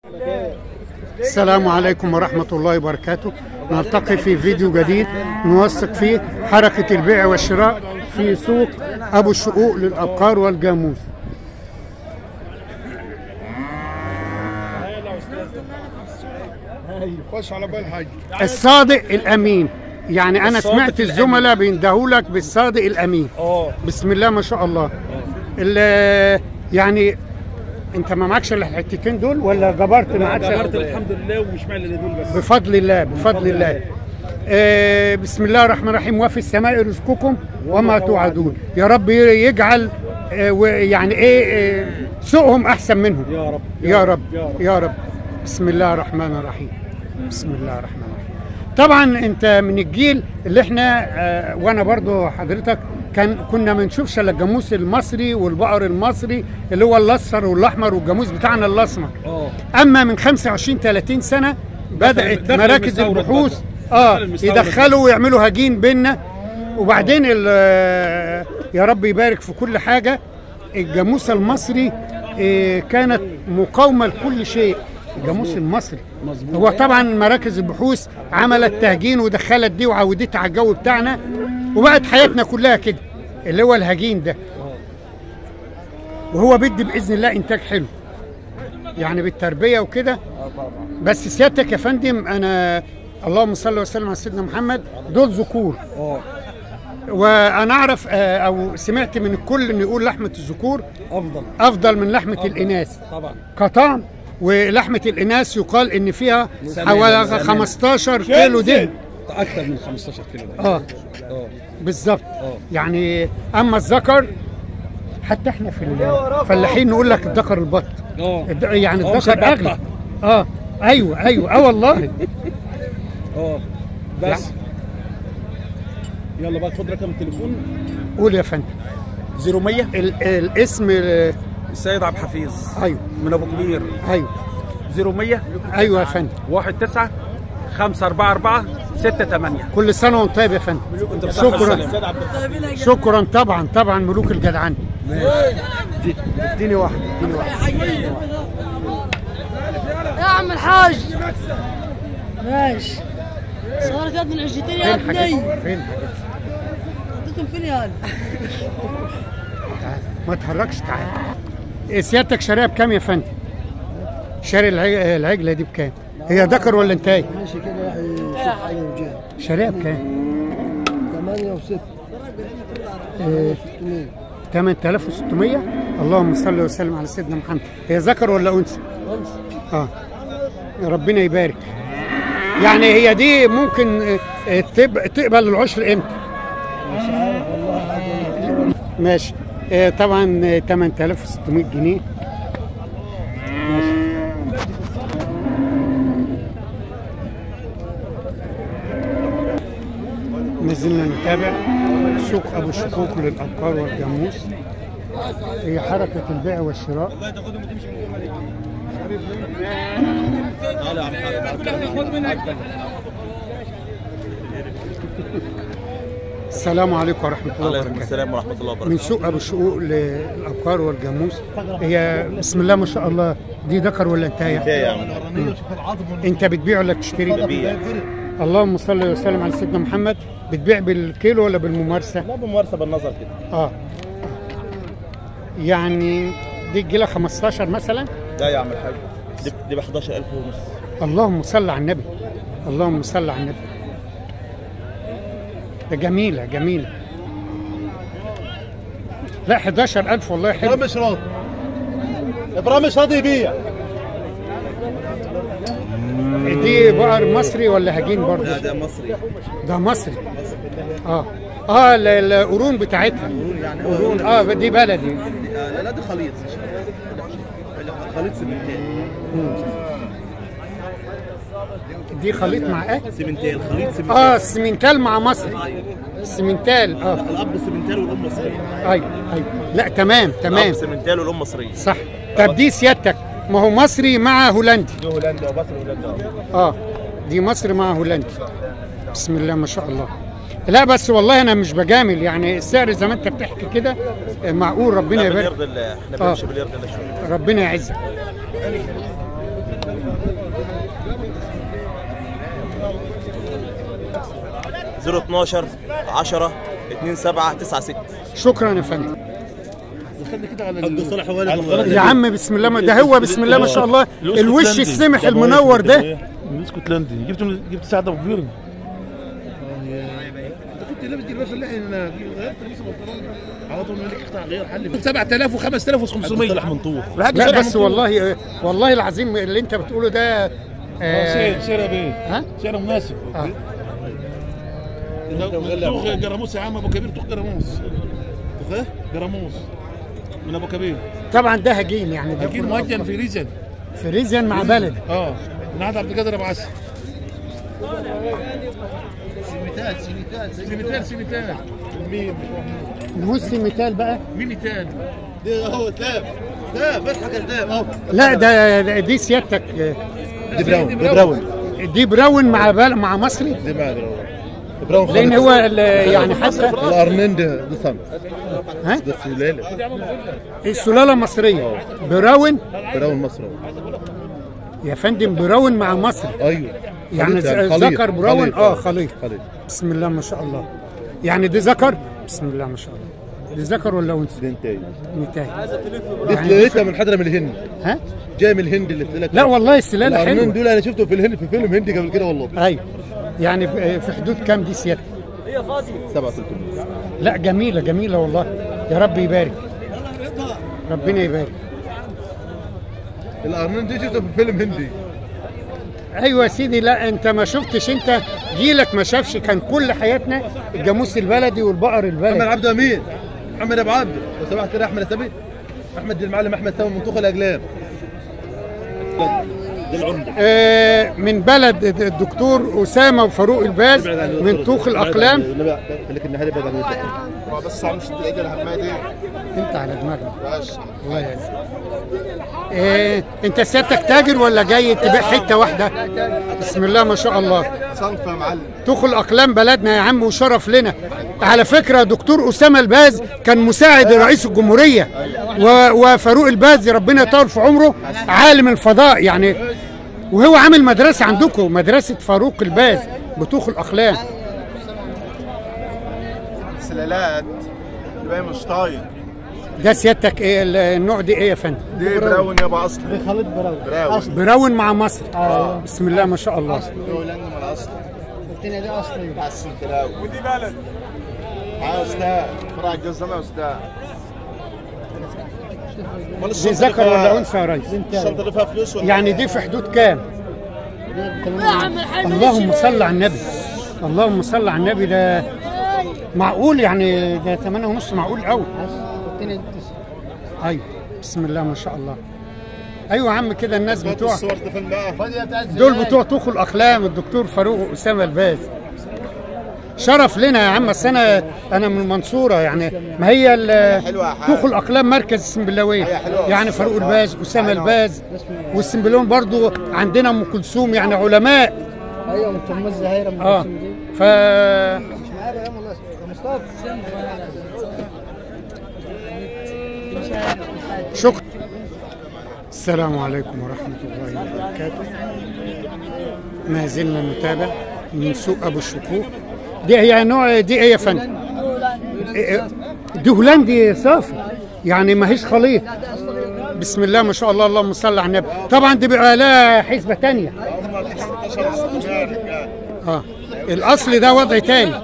السلام عليكم ورحمة الله وبركاته نلتقي في فيديو جديد نوثق فيه حركة البيع والشراء في سوق أبو الشقوق للأبقار والجاموس خش على بال الحاج الصادق الأمين يعني أنا الصادق سمعت الزملاء بيندهولك بالصادق الأمين اه بسم الله ما شاء الله ال- يعني انت ما معكش الا الحتتين دول ولا جبرت معكش جبرت الحمد لله ومش معنى اللي دول بس بفضل الله بفضل الله آه بسم الله الرحمن الرحيم وفي السماء رزقكم وما توعدون يا رب يجعل آه ويعني ايه آه سوقهم احسن منهم يا رب يا رب يا رب. يا رب بسم الله الرحمن الرحيم بسم الله الرحمن الرحيم طبعا انت من الجيل اللي احنا آه وانا برضو حضرتك كان كنا ما نشوفش الا الجاموس المصري والبقر المصري اللي هو الاصفر والاحمر والجاموس بتاعنا الاسمر اه اما من 25 30 سنه بدات دخل مراكز المستورد البحوث بقى. اه دخل المستورد يدخلوا ويعملوا هجين بينا وبعدين ال- يا رب يبارك في كل حاجه الجاموس المصري آه، كانت مقاومه لكل شيء الجاموس المصري مظبوط. هو طبعا مراكز البحوث عملت تهجين ودخلت دي وعودتها على الجو بتاعنا وبقت حياتنا كلها كده اللي هو الهجين ده وهو بدي باذن الله انتاج حلو يعني بالتربيه وكده بس سيادتك يا فندم انا اللهم صل وسلم على سيدنا محمد دول ذكور اه وانا اعرف آه، او سمعت من الكل ان يقول لحمه الذكور افضل افضل من لحمه الاناث طبعا كطعم ولحمه الاناث يقال ان فيها سمنة، حوالي سمنة. 15 كيلو دهن اكتر من 15 كيلو ده اه اه بالظبط اه يعني اما الذكر حتى احنا في الفلاحين نقول لك الذكر البط اه الد- يعني اه، مش الذكر هيبقى اغلى اه ايوه ايوه اه والله اه بس يلا بقى خد رقم التليفون قول يا فندم 0100 ال- الاسم ال- السيد عبد الحفيظ ايوه من ابو كبير ايوه 0100 ايوه يا فندم 19 544 68 كل سنه وانت طيب يا فندم انت بصحة شكرا وسلامة. شكرا طبعا طبعا ملوك الجدعان دي- اديني واحده اديني واحده يا عم الحاج ماشي صارت يد من عشتين يا فين حاجتي ابني فين حاجتي اديتهم فين يا ولد؟ تعال. ما تهرجش تعال إيه سيادتك شاريها بكام يا فندم شاري العج- العجله دي بكام هي ذكر ولا انتاي ماشي كده راح يشوف حاجه وجهه شاريها بكام 8 و6 إيه 600 8600 اللهم صل وسلم على سيدنا محمد هي ذكر ولا انثى اه ربنا يبارك يعني هي دي ممكن آه، آه، تب- تقبل العشر امتى مش عارف والله حاجه ماشي آه، طبعا آه، 8600 جنيه ماشي. نزلنا نتابع سوق ابو الشقوق للابقار والجاموس هي حركه البيع والشراء السلام عليكم ورحمه الله عليكم وبركاته السلام ورحمه الله وبركاته من سوق ابو الشقوق للابقار والجاموس هي بسم الله ما شاء الله دي ذكر ولا انتايه يا عم انت بتبيع ولا بتشتري ببيع. اللهم صل وسلم على سيدنا محمد بتبيع بالكيلو ولا بالممارسه لا بممارسه بالنظر كده اه يعني دي تجي 15 مثلا لا يا عم الحاج دي, دي ب 11000 ونص اللهم صل على النبي اللهم صل على النبي ده جميله جميله لا 11000 والله حلو ابراهيم مش راضي ابراهيم مش راضي يبيع دي بقر مصري ولا هجين برضه لا ده مصري ده مصري اه اه ال- القرون بتاعتها قرون اه دي بلدي لا لا ده خليط خليط سمنتين دي خليط مع ايه سمنتين خليط سمنتين اه السمنتال مع مصري السمنتال اه الاب سمنتال والام مصريه ايوه ايوه لا تمام الاب تمام سمنتال والام مصريه صح طب دي سيادتك ما هو مصري مع هولندي دي هولندا ومصر هولندا اه دي مصر مع هولندي بسم الله ما شاء الله لا بس والله انا مش بجامل يعني السعر زي ما انت بتحكي كده آه، معقول ربنا لا يبارك باليرضى الله احنا آه. بنمشي باليرضى الله شويه ربنا يعزك 012 10 27 96 شكرا يا فندم دخلنا كده على عبد الصالح هو على القناة يا عم بسم الله ما ده هو بسم الله ما شاء الله الوش السمح المنور ده الاسكتلندي جبت جبت سعد ابو كبير انت كنت لابس دي لباس اللي احنا غيرت لبس البنطلون على طول مالك اختار غير حل 7000 و5500 صالح منطوف لا بس والله والله العظيم اللي انت بتقوله ده آه، سعر سعر يا بيه ها سعر مناسب آه. طوخ جراموس يا عم ابو كبير طوخ جراموس طوخ جراموس من ابو كبير طبعا ده هجين يعني ده اكيد مهجن في ريزن فريزيان مع بلد اه من عند عبد القادر ابو عسل سيميتال سيميتال سيميتال سيميتال مين نص مثال بقى مين تاني ده هو تاب تاب اضحك يا تاب اهو لا ده ده- دي سيادتك آه، دي براون دي براون دي براون مع بل مع مصري دي مع براون براون لان هو ال- يعني حتى الارنين ده ده صنف ها ده سلاله السلاله مصريه براون براون مصر يا فندم براون مع مصري ايوه يعني خليط ز- خليط. ذكر براون خليط. اه خليط خليط بسم الله ما شاء الله يعني دي ذكر بسم الله ما شاء الله دي ذكر ولا انثى دي انتاج نتاي دي لقيتها من حضره من الهند ها جاي من الهند اللي قلت لك لا والله السلاله الارنين حلوه دول انا شفته في الهند في فيلم هندي قبل كده والله ايوه يعني ب- في حدود كام دي سيادتك 7300 لا جميله جميله والله يا رب يبارك ربنا يبارك الارنين دي شفته في فيلم هندي ايوه يا سيدي لا انت ما شفتش انت جيلك ما شافش كان كل حياتنا الجاموس البلدي والبقر محمد البلدي عبده امين محمد ابو عبده لو سمحت كده احمد السبي احمد دي المعلم احمد سامي منطوخ الاقلام دي العمده آه من بلد الدكتور اسامه وفاروق الباز من طوخ الاقلام خليك النهاري بعد عن بس مش تلاقي الحمادي انت على دماغنا الله يعزك آه انت سيادتك تاجر ولا جاي تبيع حته واحده بسم الله ما شاء الله صنف يا معلم طوخ الاقلام بلدنا يا عم وشرف لنا على فكره دكتور اسامه الباز كان مساعد رئيس الجمهوريه و- وفاروق الباز ربنا يطول في عمره عالم الفضاء يعني وهو عامل مدرسه عندكم مدرسه فاروق الباز بطوخ الاقلام سلالات يبقى مش طايق ده سيادتك ايه ال- النوع دي ايه يا فندم دي براون يابا اصلي دي خليط براون براون براون مع مصر بسم الله ما شاء الله هولندا من الاصل الثانيه دي اصلي بس البراون ودي بلد يا استاذ فرع الجزمه يا استاذ دي ذكر ولا انثى يا ريس الشنطه اللي فيها فلوس ولا يعني دي في حدود كام يا عم الحاج اللهم صل على النبي اللهم صل على النبي ده معقول يعني ده 8 ونص معقول قوي الثانيه دي ايوه بسم الله ما شاء الله ايوه يا عم كده الناس بتوع الصور ده فين بقى دول بتوع طوخ الاقلام الدكتور فاروق واسامه الباز شرف لنا يا عم بس انا انا من المنصوره يعني ما هي ال- حلوة يا حاج. طوخ الاقلام مركز السنبلاويه هي حلوة. يعني فاروق الباز اسامه أيوة. الباز والسنبلاوين برضو عندنا ام كلثوم يعني علماء ايوه ام الزهيره ام اه ف مش معايا يا والله مصطفى شكرا السلام عليكم ورحمة الله وبركاته ما زلنا نتابع من سوق أبو الشكوك دي هي نوع دي إيه يا فندم؟ إيه- دي هولندي صافي يعني ما هيش خليط بسم الله ما شاء الله اللهم صل على النبي طبعا دي بيبقى لها حسبة تانية اه الأصل ده وضع تاني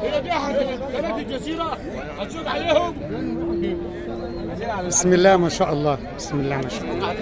بسم الله ما شاء الله بسم الله ما شاء الله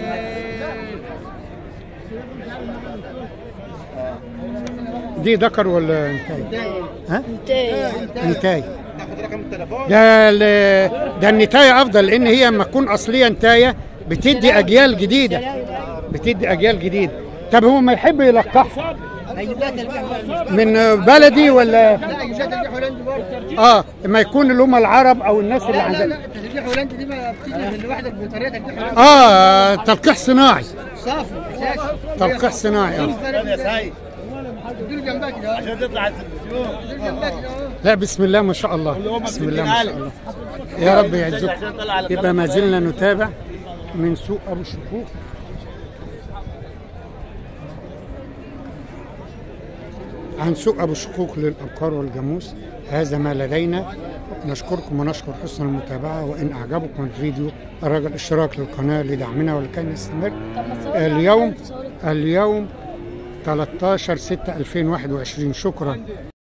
دي ذكر ولا انتاي؟ ها؟ انتاي ده ال- ده النتاية أفضل لأن هي لما تكون أصلية نتاية بتدي أجيال جديدة بتدي أجيال جديدة طب هو ما يحب يلقحها من بلدي ولا اه ما يكون اللي هم العرب او الناس اللي عندنا تسريح هولندي دي ما بتيجي من لوحدك بطريقه تسريح هولندي اه تلقيح صناعي صافي اساسي تلقيح صناعي اه يا سعيد اديله جنبك كده عشان تطلع اديله جنبك كده اهو لا بسم الله ما شاء الله بسم الله ما شاء الله يا رب يعزكم يبقى ما زلنا نتابع من سوق ابو الشكوك عن سوق ابو الشقوق للابقار والجاموس هذا ما لدينا نشكركم ونشكر حسن المتابعه وان اعجبكم الفيديو الرجل الاشتراك للقناه لدعمنا ولكي نستمر اليوم اليوم 13 6 2021 شكرا